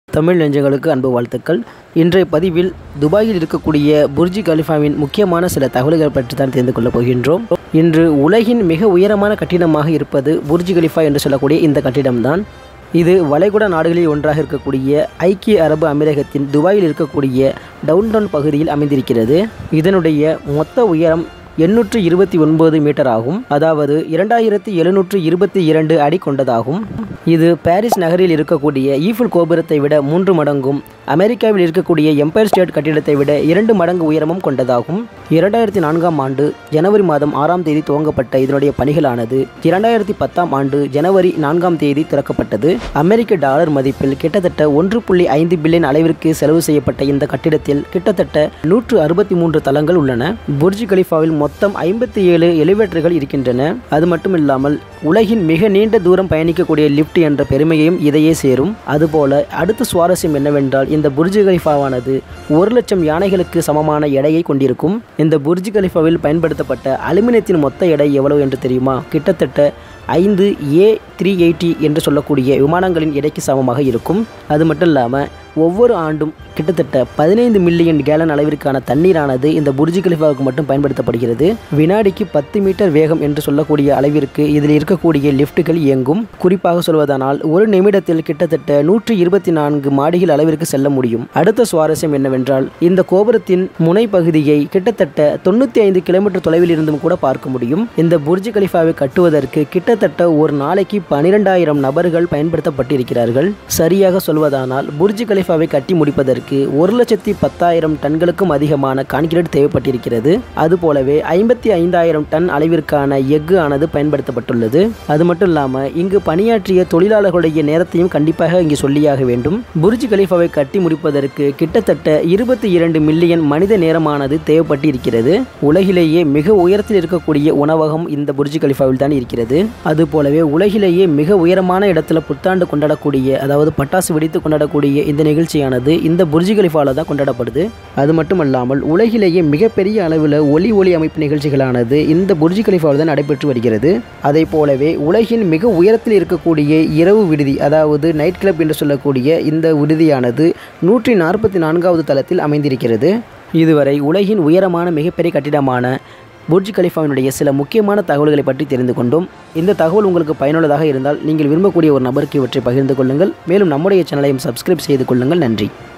தமிழ் நெஞ்சங்களுக்கு அன்பு வாழ்த்துக்கள் இன்றைய பதிவில் துபாயில் இருக்கக்கூடிய புர்ஜி கலிஃபாவின் முக்கியமான சில தகவல்கள் பற்றி தான் தெரிந்து கொள்ளப் போகின்றோம் இன்று உலகின் மிக உயரமான கட்டிடமாக இருப்பது புர்ஜி கலிஃபா என்று சொல்லக்கூடிய இந்த கட்டிடம்தான் இது வளைகுடா நாடுகளில் ஒன்றாக இருக்கக்கூடிய ஐக்கிய அரபு அமீரகத்தின் துபாயில் இருக்கக்கூடிய டவுன்டவுன் பகுதியில் அமைந்திருக்கிறது இதனுடைய மொத்த உயரம் எண்ணூற்று இருபத்தி ஒன்பது மீட்டர் ஆகும் அதாவது இரண்டாயிரத்தி எழுநூற்று இருபத்தி இரண்டு அடி கொண்டதாகும் இது பாரிஸ் நகரில் இருக்கக்கூடிய ஈஃபில் கோபுரத்தை விட மூன்று மடங்கும் அமெரிக்காவில் இருக்கக்கூடிய எம்பயர் ஸ்டேட் கட்டிடத்தை விட இரண்டு மடங்கு உயரமும் கொண்டதாகும் இரண்டாயிரத்தி நான்காம் ஆண்டு ஜனவரி மாதம் ஆறாம் தேதி துவங்கப்பட்ட இதனுடைய பணிகளானது இரண்டாயிரத்தி பத்தாம் ஆண்டு ஜனவரி நான்காம் தேதி திறக்கப்பட்டது அமெரிக்க டாலர் மதிப்பில் கிட்டத்தட்ட ஒன்று புள்ளி ஐந்து பில்லியன் அளவிற்கு செலவு செய்யப்பட்ட இந்த கட்டிடத்தில் கிட்டத்தட்ட நூற்று அறுபத்தி மூன்று தளங்கள் உள்ளன புர்ஜ் கலிஃபாவில் மொத்தம் ஐம்பத்தி ஏழு எலிவேட்டர்கள் இருக்கின்றன அது மட்டும் இல்லாமல் உலகின் மிக நீண்ட தூரம் பயணிக்கக்கூடிய லிஃப்ட் என்ற பெருமையையும் இதையே சேரும் அதுபோல அடுத்த சுவாரஸ்யம் என்னவென்றால் இந்த புர்ஜ் கலிஃபாவானது ஒரு லட்சம் யானைகளுக்கு சமமான எடையை கொண்டிருக்கும் இந்த புர்ஜ் கலிஃபாவில் பயன்படுத்தப்பட்ட அலுமினியத்தின் மொத்த எடை எவ்வளவு என்று தெரியுமா கிட்டத்தட்ட ஐந்து ஏ த்ரீ எயிட்டி என்று சொல்லக்கூடிய விமானங்களின் எடைக்கு சமமாக இருக்கும் அது மட்டும் இல்லாமல் ஒவ்வொரு ஆண்டும் கிட்டத்தட்ட பதினைந்து மில்லியன் கேலன் அளவிற்கான தண்ணீரானது இந்த புர்ஜி கலிஃபாவுக்கு மட்டும் பயன்படுத்தப்படுகிறது வினாடிக்கு பத்து மீட்டர் வேகம் என்று சொல்லக்கூடிய அளவிற்கு இதில் இருக்கக்கூடிய லிஃப்ட்டுகள் இயங்கும் குறிப்பாக சொல்வதானால் ஒரு நிமிடத்தில் கிட்டத்தட்ட நூற்றி இருபத்தி நான்கு மாடிகள் அளவிற்கு செல்ல முடியும் அடுத்த சுவாரஸ்யம் என்னவென்றால் இந்த கோபுரத்தின் முனை பகுதியை கிட்டத்தட்ட தொண்ணூற்றி ஐந்து கிலோமீட்டர் தொலைவில் இருந்தும் கூட பார்க்க முடியும் இந்த புர்ஜ் கலிஃபாவை கட்டுவதற்கு கிட்டத்தட்ட ஒரு நாளைக்கு பனிரெண்டாயிரம் நபர்கள் பயன்படுத்தப்பட்டிருக்கிறார்கள் சரியாக சொல்வதானால் புர்ஜ் கலிஃபாவை கட்டி முடிப்பதற்கு ஒரு லட்சத்தி பத்தாயிரம் டன்களுக்கும் அதிகமான கான்கிரீட் தேவைப்பட்டிருக்கிறது அதுபோலவே ஐம்பத்தி ஐந்தாயிரம் டன் அளவிற்கான எஃகு ஆனது பயன்படுத்தப்பட்டுள்ளது அது மட்டும் இல்லாமல் இங்கு பணியாற்றிய தொழிலாளர்களுடைய நேரத்தையும் கண்டிப்பாக இங்கு சொல்லியாக வேண்டும் புர்ஜ் கலிஃபாவை கட்டி முடிப்பதற்கு கிட்டத்தட்ட இருபத்தி இரண்டு மில்லியன் மனித நேரமானது தேவைப்பட்டு இருக்கிறது உலகிலேயே மிக உயரத்தில் இருக்கக்கூடிய உணவகம் இந்த புர்ஜ் கலிஃபாவில் தான் இருக்கிறது அதுபோலவே உலகிலேயே மிக உயரமான இடத்துல புத்தாண்டு கொண்டாடக்கூடிய அதாவது பட்டாசு வெடித்து கொண்டாடக்கூடிய இந்த நிகழ்ச்சியானது இந்த புர்ஜ் கலிஃபாவில் தான் கொண்டாடப்படுது அது மட்டுமல்லாமல் உலகிலேயே மிகப்பெரிய அளவில் ஒலி ஒளி அமைப்பு நிகழ்ச்சிகளானது இந்த புர்ஜ் கலிஃபாவில் தான் நடைபெற்று வருகிறது அதை போலவே உலகின் மிக உயரத்தில் இருக்கக்கூடிய இரவு விடுதி அதாவது நைட் கிளப் என்று சொல்லக்கூடிய இந்த விடுதியானது நூற்றி நாற்பத்தி நான்காவது தளத்தில் அமைந்திருக்கிறது இதுவரை உலகின் உயரமான மிகப்பெரிய கட்டிடமான புர்ஜ் கலிஃபாவினுடைய சில முக்கியமான தகவல்களை பற்றி தெரிந்து கொண்டோம் இந்த தகவல் உங்களுக்கு பயனுள்ளதாக இருந்தால் நீங்கள் விரும்பக்கூடிய ஒரு நபருக்கு இவற்றை பகிர்ந்து கொள்ளுங்கள் மேலும் நம்முடைய சேனலையும் சப்ஸ்கிரைப் செய்து கொள்ளுங்கள் நன்றி